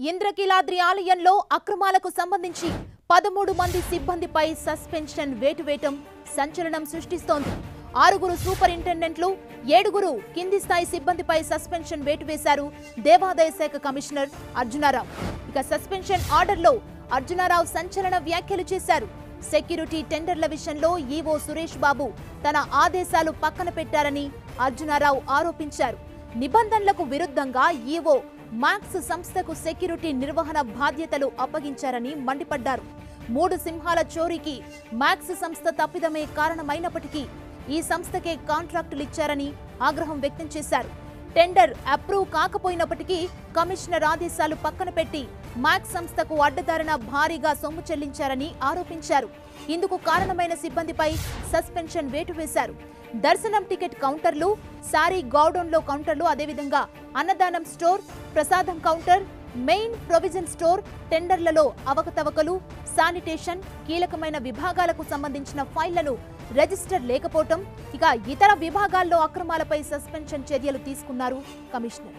ఇంద్రకీలాద్రి ఆలయంలో అక్రమాలకు సంబంధించి పదమూడు మంది సిబ్బందిపై సస్పెన్షన్ వేటు వేయటం సంచలనం సృష్టిస్తోంది ఆరుగురు సూపరింటెండెంట్లు ఏడుగురు కింది స్థాయి సిబ్బందిపై సస్పెన్షన్ వేటు వేశారు దేవాదాయ శాఖ కమిషనర్ అర్జునారావు ఇక సస్పెన్షన్ ఆర్డర్లో అర్జునారావు సంచలన వ్యాఖ్యలు చేశారు సెక్యూరిటీ టెండర్ల విషయంలో ఈవో సురేష్ బాబు తన ఆదేశాలు పక్కన పెట్టారని అర్జునారావు ఆరోపించారు నిబంధనలకు విరుద్ధంగా ఈవో మాక్స్ సంస్థకు సెక్యూరిటీ నిర్వహణ బాధ్యతలు అప్పగించారని మండిపడ్డారు మూడు సింహాల చోరీకి మాక్స్ సంస్థ తప్పిదమే కారణమైనప్పటికీ ఈ సంస్థకే కాంట్రాక్టులు ఇచ్చారని ఆగ్రహం వ్యక్తం చేశారు టెండర్ అప్రూవ్ కాకపోయినప్పటికీ కమిషనర్ ఆదేశాలు పక్కన పెట్టి మాక్స్ సంస్థకు అడ్డదారిన భారీగా సొమ్ము చెల్లించారని ఆరోపించారు ఇందుకు కారణమైన సిబ్బందిపై సస్పెన్షన్ వేటు వేశారు దర్శనం టికెట్ కౌంటర్లు సారీ గౌడౌన్లో కౌంటర్లు అదేవిధంగా అన్నదానం స్టోర్ ప్రసాదం కౌంటర్ మెయిన్ ప్రొవిజన్ స్టోర్ టెండర్లలో అవకతవకలు శానిటేషన్ కీలకమైన విభాగాలకు సంబంధించిన ఫైళ్లను రిజిస్టర్ లేకపోవటం ఇక ఇతర విభాగాల్లో అక్రమాలపై సస్పెన్షన్ చర్యలు తీసుకున్నారు కమిషనర్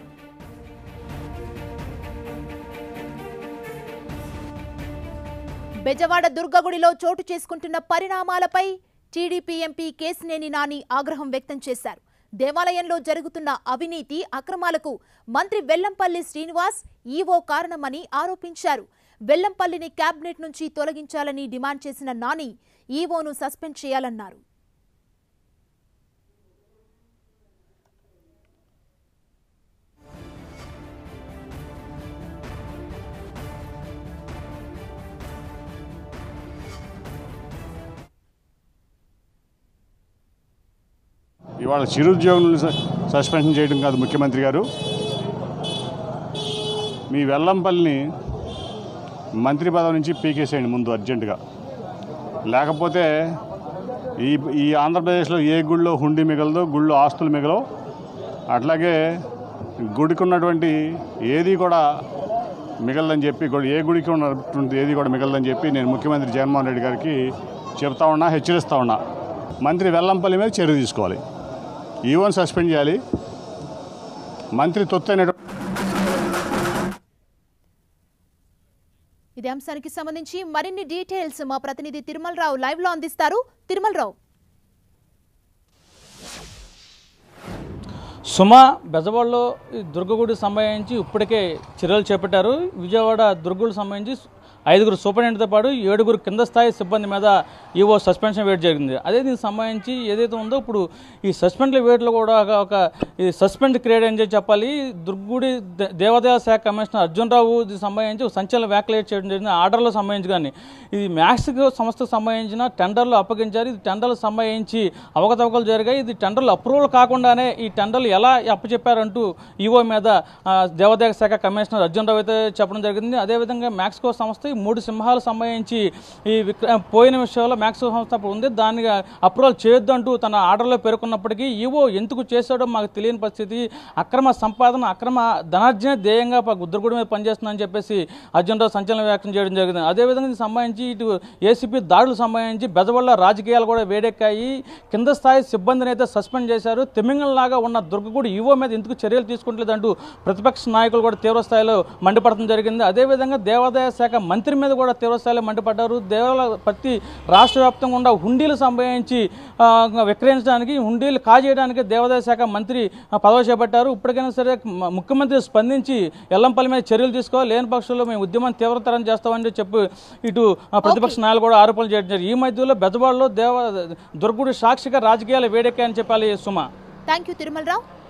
బెజవాడ దుర్గగుడిలో చోటు చేసుకుంటున్న పరిణామాలపై టీడీపీ ఎంపీ కేసినేని నాని ఆగ్రహం వ్యక్తం చేశారు దేవాలయంలో జరుగుతున్న అవినీతి అక్రమాలకు మంత్రి వెల్లంపల్లి శ్రీనివాస్ ఈవో కారణమని ఆరోపించారు వెల్లంపల్లిని కేబినెట్ నుంచి తొలగించాలని డిమాండ్ చేసిన నాని ఈవోను సస్పెండ్ చేయాలన్నారు ఇవాళ చిరుద్యోగులను స- సస్పెన్షన్ చేయడం కాదు ముఖ్యమంత్రి గారు మీ వెల్లంపల్లిని మంత్రి పదవి నుంచి పీకేసేయండి ముందు అర్జెంటుగా లేకపోతే ఈ ఈ ఆంధ్రప్రదేశ్లో ఏ గుళ్ళో హుండీ మిగలదో గుళ్ళో ఆస్తులు మిగలవు అట్లాగే గుడికి ఉన్నటువంటి ఏది కూడా మిగలదని చెప్పి గుడి- ఏ గుడికి ఉన్నటువంటి ఏది కూడా మిగలదని చెప్పి నేను ముఖ్యమంత్రి జగన్మోహన్ రెడ్డి గారికి చెప్తా ఉన్నా హెచ్చరిస్తా ఉన్నా మంత్రి వెల్లంపల్లి మీద చర్య తీసుకోవాలి ఈవోని సస్పెండ్ చేయాలి మంత్రి తొత్తైనటువంటి ఇదే అంశానికి సంబంధించి మరిన్ని డీటెయిల్స్ మా ప్రతినిధి తిరుమలరావు లైవ్ లో అందిస్తారు తిరుమలరావు సుమ బెజవాడలో ఈ దుర్గగుడి సంబంధించి ఇప్పటికే చర్యలు చేపట్టారు విజయవాడ దుర్గగుడి సంబంధించి ఐదుగురు సూపరింటెండెంట్తో పాటు ఏడుగురు కింద స్థాయి సిబ్బంది మీద ఈవో సస్పెన్షన్ వేట్ జరిగింది అదే దీనికి సంబంధించి ఏదైతే ఉందో ఇప్పుడు ఈ సస్పెండ్ వేట్లో కూడా ఒక- ఒక ఈ సస్పెండ్ క్రియేట్ అని చెప్పి చెప్పాలి దుర్గుడి దే- దేవాదాయ శాఖ కమిషనర్ అర్జున్ రావు దీనికి సంబంధించి ఒక సంచలన వ్యాఖ్యలు చేయడం జరిగింది ఆర్డర్లో సంబంధించి కానీ ఇది మ్యాక్స్ సంస్థకు సంబంధించిన టెండర్లు అప్పగించారు ఇది టెండర్లు సంబంధించి అవకతవకలు జరిగాయి ఇది టెండర్లు అప్రూవల్ కాకుండానే ఈ టెండర్లు ఎలా అప్పచెప్పారంటూ ఈవో మీద ఆ, దేవాదాయ శాఖ కమిషనర్ అర్జున్ రావు అయితే చెప్పడం జరిగింది అదేవిధంగా మ్యాక్స్కో సంస్థ ఈ మూడు సింహాలు సంబంధించి ఈ విక్ర పోయిన విషయంలో మ్యాక్స్కో సంస్థ అప్పుడు ఉంది దాన్ని అప్రూవల్ చేయొద్దు అంటూ తన ఆర్డర్లో పేర్కొన్నప్పటికీ ఈవో ఎందుకు చేశాడో మాకు తెలియని పరిస్థితి అక్రమ సంపాదన అక్రమ ధనార్జన ధ్యేయంగా ప- గుద్దరగూడి మీద పనిచేస్తుందని చెప్పేసి అర్జున్ రావు సంచలన వ్యాఖ్యం చేయడం జరిగింది అదేవిధంగా దీనికి సంబంధించి ఇటు ఏసీపీ దాడులకు సంబంధించి బెజవాడలో రాజకీయాలు కూడా వేడెక్కాయి కింద స్థాయి సిబ్బందిని అయితే సస్పెండ్ చేశారు తిమింగంలాగా ఉన్న దుర్గగూడి ఈవో మీద ఎందుకు చర్యలు తీసుకుంటలేదంటూ ప్రతిపక్ష నాయకులు కూడా తీవ్ర స్థాయిలో మండిపడటం జరిగింది అదేవిధంగా దేవాదాయ శాఖ మంత్రి మీద కూడా తీవ్ర స్థాయిలో మండిపడ్డారు దేవాలయ ప్రతి రాష్ట్ర వ్యాప్తంగా ఉన్న హుండీలు సంబంధించి ఆ, విక్రయించడానికి హుండీలు కాజేయడానికి దేవాదాయ శాఖ మంత్రి ఆ, పదవి చేపట్టారు ఇప్పటికైనా సరే మ- ముఖ్యమంత్రి స్పందించి ఎల్లంపల్లి మీద చర్యలు తీసుకోవాలి లేని పక్షంలో మేము ఉద్యమం తీవ్రతరం చేస్తామని చెప్పి ఇటు ఆ, ప్రతిపక్ష నాయకులు కూడా ఆరోపణలు చేయడం జరిగింది. ఈ మధ్యలో బెజవాడలో దేవ దుర్గుడి సాక్షిగా రాజకీయాలు వేడెక్కాయని చెప్పాలి సుమ థ్యాంక్ యూ తిరుమలరావు